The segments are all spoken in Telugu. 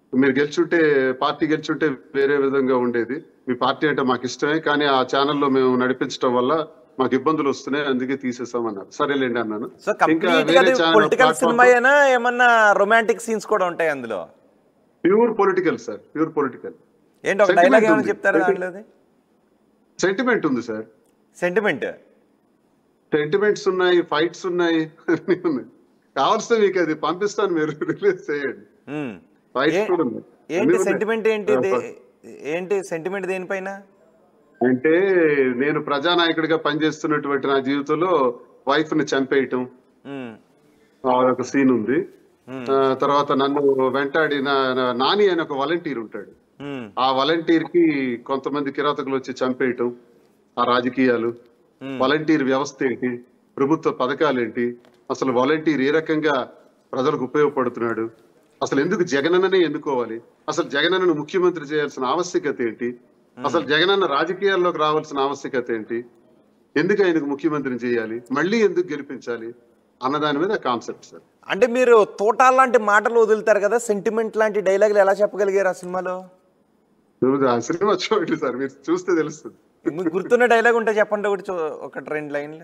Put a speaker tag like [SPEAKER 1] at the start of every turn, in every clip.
[SPEAKER 1] మీరు గెలిచుంటే పార్టీ గెలిచుంటే వేరే విధంగా ఉండేది మీ పార్టీ అంటే మాకు ఇష్టమే కానీ ఆ ఛానల్లో మేము నడిపించడం వల్ల మాకు ఇబ్బందులు వస్తున్నాయి అందుకే తీసేసామన్నారు సరేలేండి అన్నాను
[SPEAKER 2] సో
[SPEAKER 1] ఇంకా
[SPEAKER 2] కంప్లీట్
[SPEAKER 1] వేరే
[SPEAKER 2] గా
[SPEAKER 1] ఛానల్
[SPEAKER 2] పొలిటికల్ సినిమా అయినా ఏమన్నా రొమాంటిక్ సీన్స్ కూడా ఉంటాయి అందులో
[SPEAKER 1] pure political sir pure political
[SPEAKER 2] ఏంటి ఒక
[SPEAKER 1] Sentiment
[SPEAKER 2] డైలాగ్ ఏమైనా
[SPEAKER 1] ఉంది.
[SPEAKER 2] చెప్తారా
[SPEAKER 1] Sentiment.
[SPEAKER 2] దాంట్లోది
[SPEAKER 1] సెంటిమెంట్ ఉంది సార్
[SPEAKER 2] సెంటిమెంట్
[SPEAKER 1] సెంటిమెంట్స్ ఉన్నాయి ఫైట్స్ ఉన్నాయి అన్నీ ఉన్నాయి కావాల్సిన మీకు అది పంపిస్తాను మీరు రిలీజ్ చేయండి ఫైట్స్ కూడా ఉన్నాయి
[SPEAKER 2] ఏంటి
[SPEAKER 1] అన్నీ ఉన్నాయి.
[SPEAKER 2] సెంటిమెంట్ ఏంటి దే- ఏంటి సెంటిమెంట్ దేనిపైన
[SPEAKER 1] అంటే నేను ప్రజానాయకుడిగా పనిచేస్తున్నటువంటి నా జీవితంలో వైఫ్ ని చంపేయటం
[SPEAKER 2] ఉమ్,
[SPEAKER 1] ఆ ఒక సీన్ ఉంది ఆ, తర్వాత నన్ను వెంటాడిన నా- నాని అని ఒక వాలంటీర్ ఉంటాడు
[SPEAKER 2] ఉమ్,
[SPEAKER 1] ఆ వాలంటీర్ కి కొంతమంది కిరాతకులు వచ్చి చంపేయటం ఆ రాజకీయాలు వాలంటీర్ వ్యవస్థ ఏంటి ప్రభుత్వ పథకాలు ఏంటి అసలు వాలంటీర్ ఏ రకంగా ప్రజలకు ఉపయోగపడుతున్నాడు అసలు ఎందుకు జగనన్ననే ఎన్నుకోవాలి అసలు జగనన్నను ముఖ్యమంత్రి చేయాల్సిన ఆవశ్యకత ఏంటి అసలు జగనన్న రాజకీయాల్లోకి రావాల్సిన ఆవశ్యకత ఏంటి ఎందుకు ఆయనకు ముఖ్యమంత్రిని చేయాలి మళ్ళీ ఎందుకు గెలిపించాలి అన్న దాని మీద కాన్సెప్ట్ సార్
[SPEAKER 2] అంటే మీరు తోటాల లాంటి మాటలు వదులుతారు కదా సెంటిమెంట్ లాంటి డైలాగులు ఎలా చెప్పగలిగారు ఆ సినిమాలో
[SPEAKER 1] నువ్వు ఆ సినిమా చూడండి సార్ మీరు చూస్తే తెలుస్తుంది
[SPEAKER 2] మీకు గుర్తున్న డైలాగ్ ఉంటే చెప్పండి ఒకటి చూ- ఒకటి రెండు లైన్లు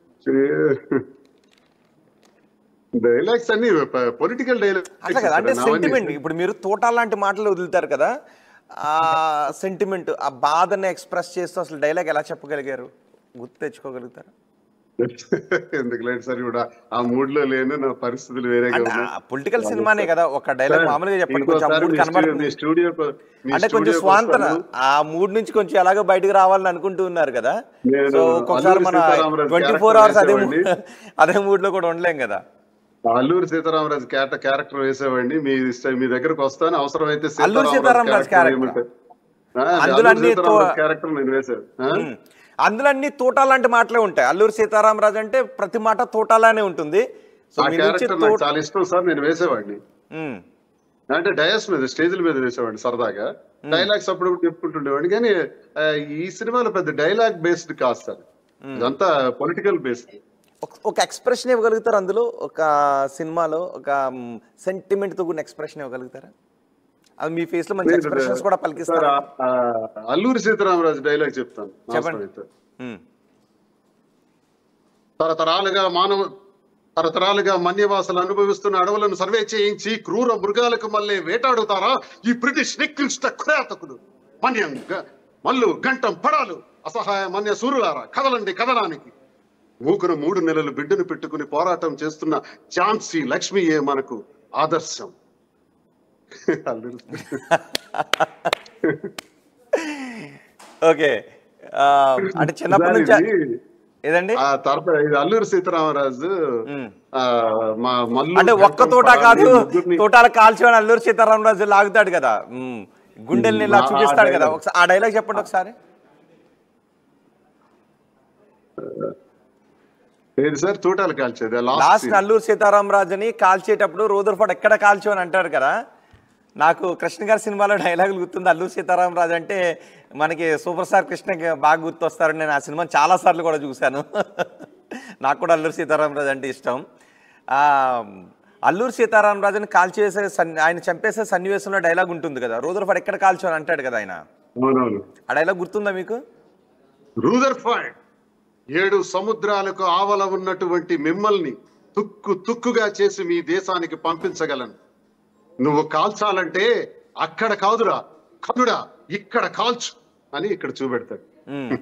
[SPEAKER 1] డైలాగ్స్ అన్ని పొలిటికల్
[SPEAKER 2] అట్లా కదా అంటే
[SPEAKER 1] డైలాగ్స్
[SPEAKER 2] సెంటిమెంట్ ఇప్పుడు మీరు తోటాల లాంటి మాటలు వదులుతారు కదా ఆ సెంటిమెంట్ ఆ బాధని ఎక్స్ప్రెస్ చేస్తూ అసలు డైలాగ్ ఎలా చెప్పగలిగారు గుర్తు తెచ్చుకోగలుగుతారు
[SPEAKER 1] ఎందుకు లేదు సార్ ఇప్పుడు ఆ మూడ్ లో లేను నా పరిస్థితులు వేరేగా
[SPEAKER 2] అంటే
[SPEAKER 1] ఉన్నాయి
[SPEAKER 2] పొలిటికల్ సినిమానే కదా ఒక డైలాగ్ మామూలుగా చెప్పండి కొంచెం ఆ
[SPEAKER 1] ఇంకోసారి
[SPEAKER 2] మూడ్
[SPEAKER 1] మీ స్టూడియో-
[SPEAKER 2] కనబడుతుంది
[SPEAKER 1] మీ స్టూడియో
[SPEAKER 2] అంటే కొంచెం స్వాంతన ఆ మూడ్ నుంచి కొంచెం ఎలాగో బయటకు రావాలని అనుకుంటూ ఉన్నారు కదా
[SPEAKER 1] నేను
[SPEAKER 2] సో ఒక్కొక్కసారి
[SPEAKER 1] అల్లూరి
[SPEAKER 2] మన
[SPEAKER 1] సీతారామరాజు
[SPEAKER 2] ట్వంటీ ఫోర్ అవర్స్ అదే
[SPEAKER 1] character
[SPEAKER 2] mood- అదే మూడ్ లో కూడా ఉండలేం కదా
[SPEAKER 1] అల్లూరి సీతారామరాజు క్యారెక్టర్ క్యారెక్టర్ వేసేవాడిని మీ ఇష్టం మీ దగ్గరకు వస్తాను అవసరమైతే
[SPEAKER 2] అల్లూరి సీతారామరాజు character. అందులో అన్ని తో-
[SPEAKER 1] క్యారెక్టర్ నేను వేసాను ఆ?
[SPEAKER 2] ఉమ్. అందులో అన్ని తోటా లాంటి మాటలే ఉంటాయి అల్లూరి సీతారామరాజు అంటే ప్రతి మాట తోటాలానే ఉంటుంది సో
[SPEAKER 1] ఆ
[SPEAKER 2] మీ నుంచి
[SPEAKER 1] క్యారెక్టర్ నాకు
[SPEAKER 2] తోట
[SPEAKER 1] చాలా ఇష్టం సార్ నేను వేసేవాడిని
[SPEAKER 2] ఉమ్.
[SPEAKER 1] అంటే డయాస్ మీద స్టేజ్ల మీద వేసేవాడిని సరదాగా డైలాగ్స్ అప్పుడప్పుడు చెప్పుకుంటుండేవాడిని కానీ ఆ, ఈ సినిమాలో పెద్ద డైలాగ్ బేస్డ్ కాదు సార్ ఇదంతా పొలిటికల్ బేస్డ్
[SPEAKER 2] ఒక- ఒక ఎక్స్ప్రెషన్ ఇవ్వగలుగుతారు అందులో ఒక సినిమాలో ఒక సెంటిమెంట్ తో కూడిన ఎక్స్ప్రెషన్ ఇవ్వగలుగుతారా అది మీ ఫేస్ లో మంచి ఎక్స్ప్రెషన్స్ కూడా
[SPEAKER 1] సార్
[SPEAKER 2] పలికిస్తారు
[SPEAKER 1] ఆ- ఆ అల్లూరి సీతారామరాజు డైలాగ్ చెప్తాను
[SPEAKER 2] చెప్పండి.
[SPEAKER 1] అవసరమైతే.
[SPEAKER 2] ఉమ్.
[SPEAKER 1] తరతరాలుగా మానవ తరతరాలుగా మన్యవాసులు అనుభవిస్తున్న అడవులను సర్వే చేయించి క్రూర మృగాలకు మళ్ళీ వేటాడుతారా ఈ బ్రిటిష్ నికృష్ట కిరాతకులు మన్యం గ- మల్లు గంటం పడాలు అసహాయ మన్య సూరులారా కదలండి కదలానికి ఊకున మూడు నెలలు బిడ్డను పెట్టుకుని పోరాటం చేస్తున్న ఝాన్సీ లక్ష్మియే మనకు ఆదర్శం అల్లూరి
[SPEAKER 2] ఓకే ఆ, అంటే చిన్నప్పటి నుంచి
[SPEAKER 1] సార్, ఇది-
[SPEAKER 2] ఏదండి
[SPEAKER 1] ఆ తర్వాత ఇది అల్లూరి సీతారామరాజు
[SPEAKER 2] ఉమ్.
[SPEAKER 1] ఆ, మా మల్లు
[SPEAKER 2] అంటే ఒక్క
[SPEAKER 1] గంటం
[SPEAKER 2] తోట
[SPEAKER 1] పడాలి,
[SPEAKER 2] కాదు
[SPEAKER 1] ముగ్గురిని-
[SPEAKER 2] తోటాల కాల్చివని అల్లూరి సీతారామరాజు లాగుతాడు కదా ఉమ్. గుండెల్ని ఇలా
[SPEAKER 1] ఆ- ఆ
[SPEAKER 2] చూపిస్తాడు కదా
[SPEAKER 1] dialogue.
[SPEAKER 2] ఒకసారి ఆ డైలాగ్ చెప్పండి ఒకసారి
[SPEAKER 1] ఏది సార్ తోటాలు కాల్చేది
[SPEAKER 2] లాస్ట్
[SPEAKER 1] లాస్ట్
[SPEAKER 2] అల్లూరు సీతారామరాజుని కాల్చేటప్పుడు రూదర్ఫోర్డ్ ఎక్కడ కాల్చు అని అంటారు కదా నాకు కృష్ణ గారి సినిమాలో డైలాగులు గుర్తుంది అల్లూరు సీతారామరాజు అంటే మనకి సూపర్ స్టార్ కృష్ణకి బాగా గుర్తొస్తారు నేను ఆ సినిమా చాలా సార్లు కూడా చూశాను నాకు కూడా అల్లూరు సీతారామరాజు అంటే ఇష్టం ఆ, అల్లూరు సీతారామరాజుని కాల్చేసే సన్ ఆయన చంపేసే సన్నివేశంలో డైలాగ్ ఉంటుంది కదా రూదర్ఫోర్డ్ ఎక్కడ కాల్చు అని అంటాడు కదా ఆయన
[SPEAKER 1] అవునవును
[SPEAKER 2] ఆ డైలాగ్ గుర్తుందా మీకు
[SPEAKER 1] రూదర్ఫర్డ్ ఏడు సముద్రాలకు ఆవల ఉన్నటువంటి మిమ్మల్ని తుక్కు తుక్కుగా చేసి మీ దేశానికి పంపించగలను నువ్వు కాల్చాలంటే అక్కడ కాదురా కనుడా ఇక్కడ కాల్చు అని ఇక్కడ చూపెడతాడు
[SPEAKER 2] మ్మ్.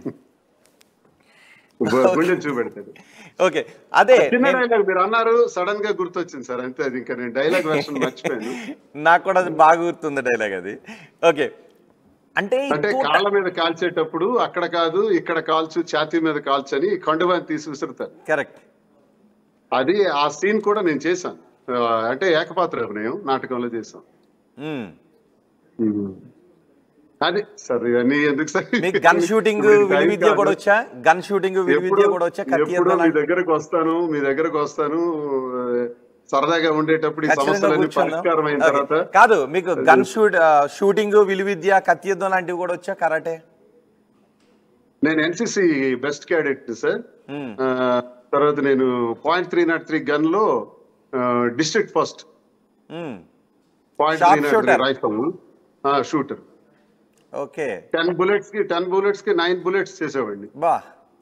[SPEAKER 1] గుండె చూపెడతాడు
[SPEAKER 2] ఓకే అదే
[SPEAKER 1] చిన్న డైలాగ్ మీరు అన్నారు సడన్ గా గుర్తొచ్చింది సార్ అంతే అది ఇంకా నేను డైలాగ్ వెర్షన్ మర్చిపోయాను
[SPEAKER 2] నాకు కూడా అది బాగా గుర్తుంది డైలాగ్ అది ఓకే అంటే ఈ
[SPEAKER 1] అంటే
[SPEAKER 2] తోట-
[SPEAKER 1] కాళ్ళ మీద కాల్చేటప్పుడు అక్కడ కాదు ఇక్కడ కాల్చు ఛాతీ మీద కాల్చు అని కండువాని తీసి విసురుతారు
[SPEAKER 2] కరెక్ట్
[SPEAKER 1] అది ఆ సీన్ కూడా నేను చేశాను ఆ, అంటే ఏకపాత్ర అభినయం నాటకంలో చేశాం
[SPEAKER 2] మ్మ్.
[SPEAKER 1] అది సార్ ఇవన్నీ ఎందుకు సార్
[SPEAKER 2] మీకు గన్ షూటింగ్
[SPEAKER 1] ఇప్పుడు
[SPEAKER 2] విలు
[SPEAKER 1] టైం
[SPEAKER 2] విద్య
[SPEAKER 1] కాదు.
[SPEAKER 2] కూడా వచ్చా గన్ షూటింగ్ విలు విద్య కూడా వచ్చా కత్తి
[SPEAKER 1] ఎప్పుడు
[SPEAKER 2] యుద్ధం
[SPEAKER 1] మీ
[SPEAKER 2] లాంటి-
[SPEAKER 1] దగ్గరకు వస్తాను మీ దగ్గరకు వస్తాను ఆ, సరదాగా ఉండేటప్పుడు ఈ
[SPEAKER 2] ఖచ్చితంగా
[SPEAKER 1] సమస్యలన్నీ
[SPEAKER 2] కూర్చుందాం.
[SPEAKER 1] పరిష్కారం అయిన
[SPEAKER 2] ఓకే.
[SPEAKER 1] తర్వాత
[SPEAKER 2] కాదు మీకు గన్ షూట్ షూటింగ్ విలు విద్య కత్తి యుద్ధం లాంటివి కూడా వచ్చా కరాటే
[SPEAKER 1] నేను ఎన్సిసి బెస్ట్ క్యాడెట్ సార్
[SPEAKER 2] మ్మ్.
[SPEAKER 1] ఆ, తర్వాత నేను point three not three gun లో డిస్ట్రిక్ట్ ఫస్ట్
[SPEAKER 2] మ్మ్.
[SPEAKER 1] Point
[SPEAKER 2] Sharp shooter.
[SPEAKER 1] Rifle shooter
[SPEAKER 2] okay
[SPEAKER 1] ten bullets కి టెన్ బుల్లెట్స్ కి నైన్ బుల్లెట్స్ చేసేవాడిని
[SPEAKER 2] బా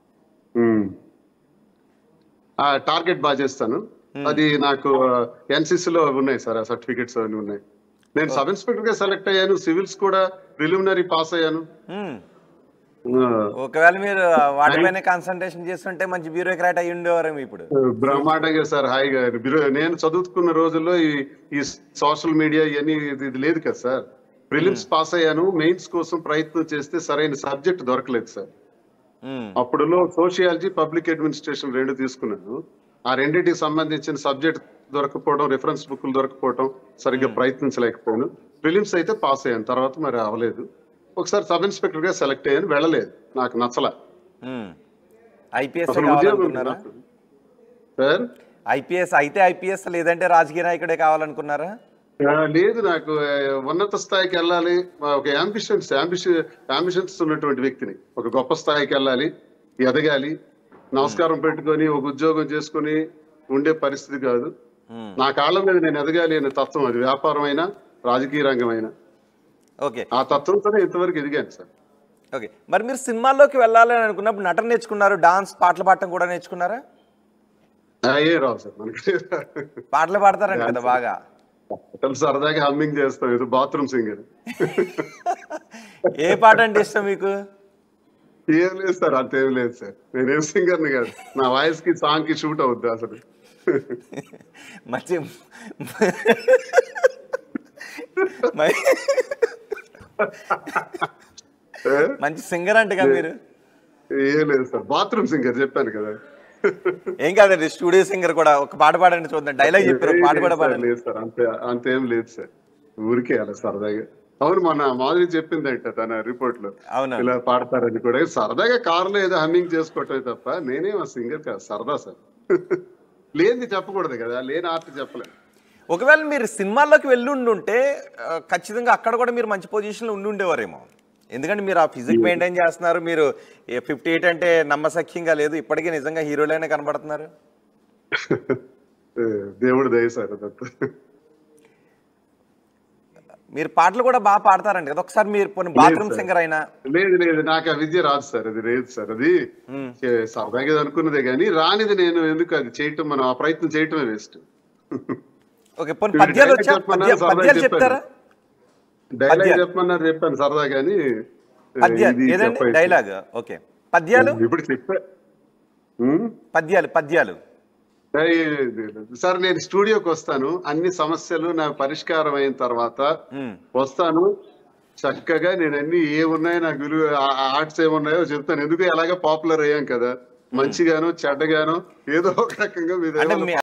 [SPEAKER 1] ఆ టార్గెట్ బాగా చేస్తాను అది నాకు ఎన్సిసి లో ఉన్నాయి సార్ ఆ సర్టిఫికెట్స్ అవన్నీ ఉన్నాయి నేను సబ్ ఇన్స్పెక్టర్ గా సెలెక్ట్ అయ్యాను సివిల్స్ కూడా ప్రిలిమినరీ పాస్ అయ్యాను
[SPEAKER 2] మ్మ్.
[SPEAKER 1] ఆ,
[SPEAKER 2] ఒకవేళ మీరు వాటిపైన కాన్సన్ట్రేషన్ చేస్తుంటే మంచి బ్యూరోక్రాట్ అయ్యి ఉండేవారేమో ఇప్పుడు
[SPEAKER 1] బ్రహ్మాండంగా సార్ హాయిగా బిరు- నేను చదువుకున్న రోజుల్లో ఈ ఈ సోషల్ మీడియా ఇవన్నీ ఇది ఇది లేదు కదా సార్ ప్రిలిమ్స్ పాస్ అయ్యాను మెయిన్స్ కోసం ప్రయత్నం చేస్తే సరైన సబ్జెక్ట్ దొరకలేదు సార్
[SPEAKER 2] మ్మ్.
[SPEAKER 1] అప్పుడులో సోషియాలజీ పబ్లిక్ అడ్మినిస్ట్రేషన్ రెండు తీసుకున్నాను ఆ రెండింటికి సంబంధించిన సబ్జెక్ట్ దొరకపోవడం రిఫరెన్స్ బుక్లు దొరకపోవడం సరిగ్గా ప్రయత్నించలేకపోయాను ప్రిలిమ్స్ అయితే పాస్ అయ్యాను తర్వాత మరి అవ్వలేదు ఒకసారి సబ్ ఇన్స్పెక్టర్ గా సెలెక్ట్ అయ్యాను వెళ్ళలేదు నాకు నచ్చల
[SPEAKER 2] మ్మ్. ఐపీఎస్
[SPEAKER 1] అసలు ఉద్యోగం
[SPEAKER 2] కావాలనుకున్నారా
[SPEAKER 1] సార్
[SPEAKER 2] ఐపీఎస్ అయితే ఐపీఎస్ లేదంటే రాజకీయ నాయకుడే కావాలనుకున్నారా
[SPEAKER 1] ఆ, లేదు నాకు ఆ, ఉన్నత స్థాయికి వెళ్ళాలి ఆ, ఒక అంబిషన్స్ అంబిషన్ అంబిషన్స్ ఉన్నటువంటి వ్యక్తిని ఒక గొప్ప స్థాయికి వెళ్ళాలి ఎదగాలి నమస్కారం పెట్టుకొని ఒక ఉద్యోగం చేసుకొని ఉండే పరిస్థితి కాదు
[SPEAKER 2] మ్మ్.
[SPEAKER 1] నా కాళ్ళ మీద నేను ఎదగాలి అనే తత్వం అది వ్యాపారం అయినా రాజకీయ రంగం అయినా
[SPEAKER 2] ఓకే
[SPEAKER 1] ఆ తత్వంతోనే ఇంతవరకు ఎదిగాను సార్
[SPEAKER 2] ఓకే మరి మీరు సినిమాల్లోకి వెళ్ళాలి అని అనుకున్నప్పుడు నటన నేర్చుకున్నారు డాన్స్ పాటలు పాడటం కూడా నేర్చుకున్నారా
[SPEAKER 1] ఆ, ఏ రావు సార్ మనకి
[SPEAKER 2] పాటలు పాడతారంట కదా బాగా
[SPEAKER 1] అసలు సరదాగా హమ్మింగ్ చేస్తాం ఇది బాత్రూమ్ సింగర్
[SPEAKER 2] ఏ పాట అంటే ఇష్టం మీకు
[SPEAKER 1] ఏం లేదు సార్ అంతేం లేదు సార్ నేనేం సింగర్ని కాదు నా వాయిస్ కి సాంగ్ కి షూట్ అవుద్ది అసలు
[SPEAKER 2] మంచి మ-
[SPEAKER 1] ఏ?
[SPEAKER 2] మంచి సింగర్ అంటగా మీరు
[SPEAKER 1] ఏం లేదు సార్ బాత్రూమ్ సింగర్ చెప్పాను కదా
[SPEAKER 2] ఏం కాదండి స్టూడియో సింగర్ కూడా ఒక పాట పాడండి చూద్దాం డైలాగ్ చెప్పారు ఒక పాట కూడా
[SPEAKER 1] లేదు సార్,
[SPEAKER 2] పాడండి
[SPEAKER 1] లేదు సార్ అంతే అంతేం లేదు సార్ ఊరికే అలా సరదాగా అవును మొన్న మాధురి చెప్పిందంట తన రిపోర్ట్ లో
[SPEAKER 2] అవును
[SPEAKER 1] ఇలా పాడతారని కూడా సరదాగా కారులో ఏదో హమ్మింగ్ చేసుకోవటమే తప్ప నేనేం సింగర్ కాదు సరదా సార్ లేనిది చెప్పకూడదు కదా లేని ఆర్ట్ చెప్పలేదు
[SPEAKER 2] ఒకవేళ మీరు సినిమాల్లోకి వెళ్ళి ఉండుంటే ఆ, ఖచ్చితంగా అక్కడ కూడా మీరు మంచి పొజిషన్లో ఉండి ఉండేవారేమో ఎందుకంటే మీరు ఆ ఫిజిక్ మెయింటైన్ చేస్తున్నారు మీరు ఫిఫ్టీ ఎయిట్ అంటే నమ్మసఖ్యంగా లేదు ఇప్పటికీ నిజంగా హీరోలైనా కనబడుతున్నారు
[SPEAKER 1] ఏ, దేవుడు దయ సార్ అదంతా
[SPEAKER 2] మీరు పాటలు కూడా బాగా పాడతారండి కదా ఒకసారి మీరు పోనీ బాత్రూమ్
[SPEAKER 1] సార్.
[SPEAKER 2] సింగర్ అయినా
[SPEAKER 1] లేదు లేదు నాకు ఆ విద్య రాదు సార్ అది లేదు సార్ అది
[SPEAKER 2] మ్మ్.
[SPEAKER 1] ఏ, సరదాగా అనుకున్నదే కానీ రానిది నేను ఎందుకు అది చేయటం మనం ఆ ప్రయత్నం చేయటమే వేస్ట్
[SPEAKER 2] ఓకే పోనీ పద్యాలు వచ్చా పద్య పద్యాలు చెప్తారా
[SPEAKER 1] డైలాగ్
[SPEAKER 2] పద్యాలు.
[SPEAKER 1] చెప్పమన్నారు చెప్పాను సరదా కానీ
[SPEAKER 2] పద్యాలు ఏదండి డైలాగ్ ఓకే పద్యాలు
[SPEAKER 1] ఇప్పుడు చెప్పా ఉమ్?
[SPEAKER 2] పద్యాలు పద్యాలు
[SPEAKER 1] ఏ, సార్ నేను స్టూడియోకి వస్తాను అన్ని సమస్యలు నా పరిష్కారం అయిన తర్వాత
[SPEAKER 2] మ్మ్.
[SPEAKER 1] వస్తాను చక్కగా నేను అన్ని ఏమున్నాయో నాకు విలువ ఆర్ట్స్ ఏమున్నాయో చెప్తాను ఎందుకు ఎలాగ పాపులర్ అయ్యాం కదా మంచిగాను చెడ్డగాను ఏదో ఒక రకంగా మీద
[SPEAKER 2] అంటే మీ